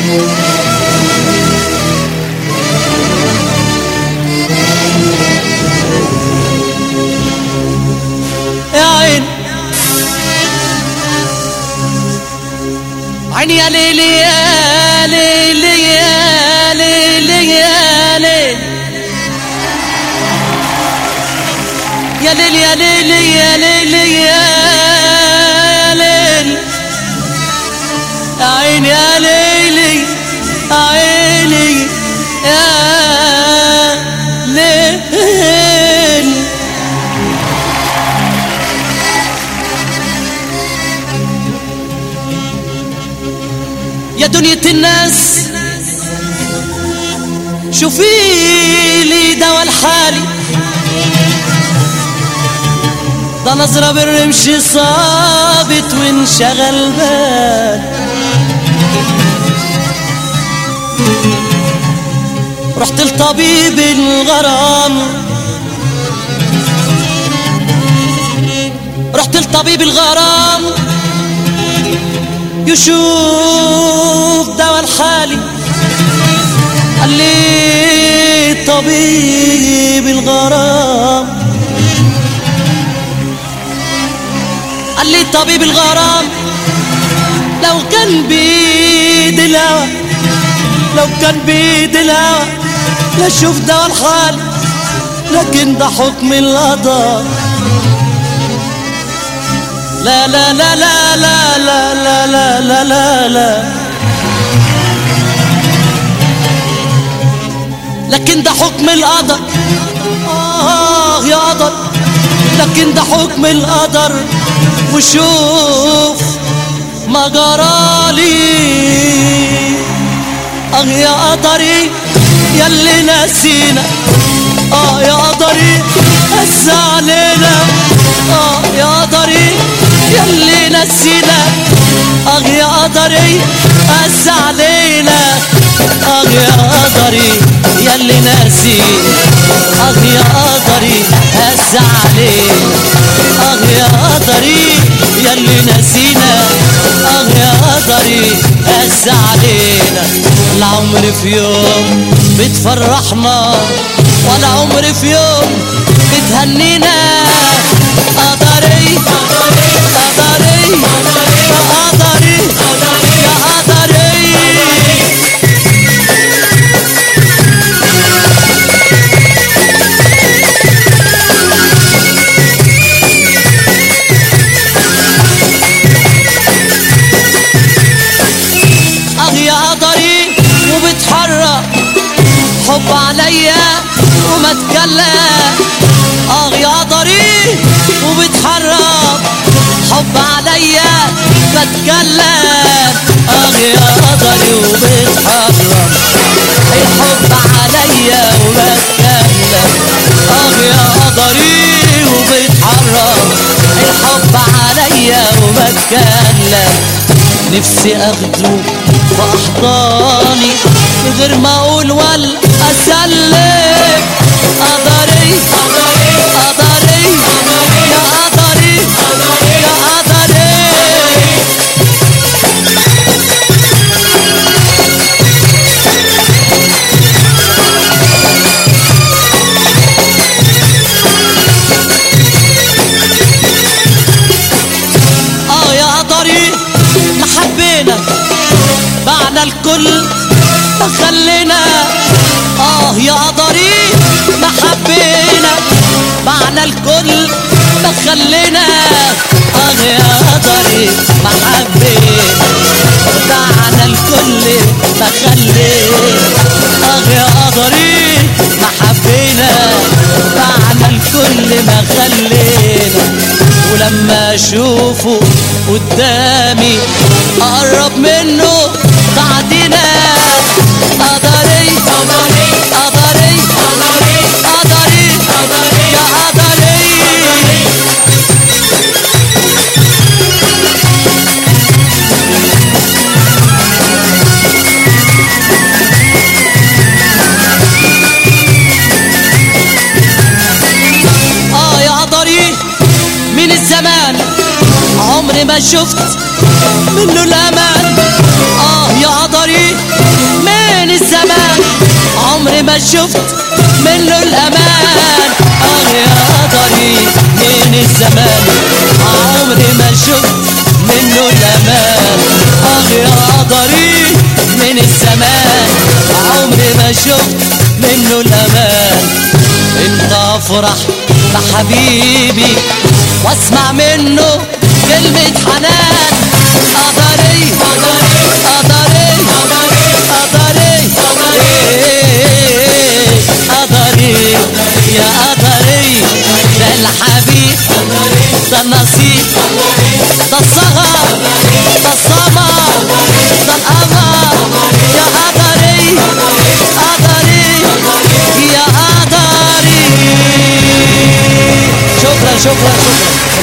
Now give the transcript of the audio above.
يا عين عيني يا ليلي يا ليلي يا ليلي يا ليلي يا ليل يا ليل يا ليل يا ليل عيني يا ليلي عيني يا ليل يا دنيا الناس شوفي لي دوا الحالي ده نظرة بالرمش صابت وانشغل بال رحت لطبيب الغرام رحت لطبيب الغرام يشوف دوا الحالي قال لي طبيب الغرام قال لي طبيب الغرام لو كان بيد الهوى لو كان بيد الهوى لا شوف دوا الحال لكن ده حكم القضاء لا لا لا لا لا لا لا لا لا لا لا لكن ده حكم القدر آه يا قدر لكن ده حكم القدر وشوف ما جرالي اه يا قدري ياللي نسينا اه يا قدري هز علينا اه يا قدري ياللي نسينا اه يا قدري هز علينا اه يا قدري ياللي ناسي اه يا قدري هز علينا اه يا قدري ياللي نسينا اه يا قدري هز علينا لا عمري في يوم بتفرحنا ولا عمري في يوم بتهنينا قدري قدري يا قدري يا قدري اه يا قدري وبتحرك حب عليا وما تكلم اه يا قدري وبتحرك حب عليا بتكلم اه يا قدري وبتحرك الحب عليا وبتكلم اه يا قدري وبتحرك الحب عليا وبتكلم نفسي اخده في احضاني من غير ما اقول ولا اسلم قدري قدري يا قدري يا قدري اه يا قدري ما حبينا بعنا الكل ما خلينا اه يا قدري ما حبينا بعنا الكل ما خلينا اه يا قدري ما حبينا بعنا الكل ما خلينا اه يا قدري ما حبينا بعنا الكل ما خلينا ولما اشوفه قدامي اقرب منه بعدنا قدري قدري قدري قدري يا قدري اه يا قدري من الزمان عمري ما شفت منه الامان اه يا قدري ما شفت منه الامان اه يا قدري من الزمان عمري ما شفت منه الامان اه يا قدري من الزمان عمري ما شفت منه الامان انت افرح بحبيبي واسمع منه كلمة حنان قدري قدري قدري إيه، قدري يا قدري ده الحبيب ده النصيب ده الصغر ده السمر ده القمر يا قدري قدري يا قدري شكرا شكرا شكرا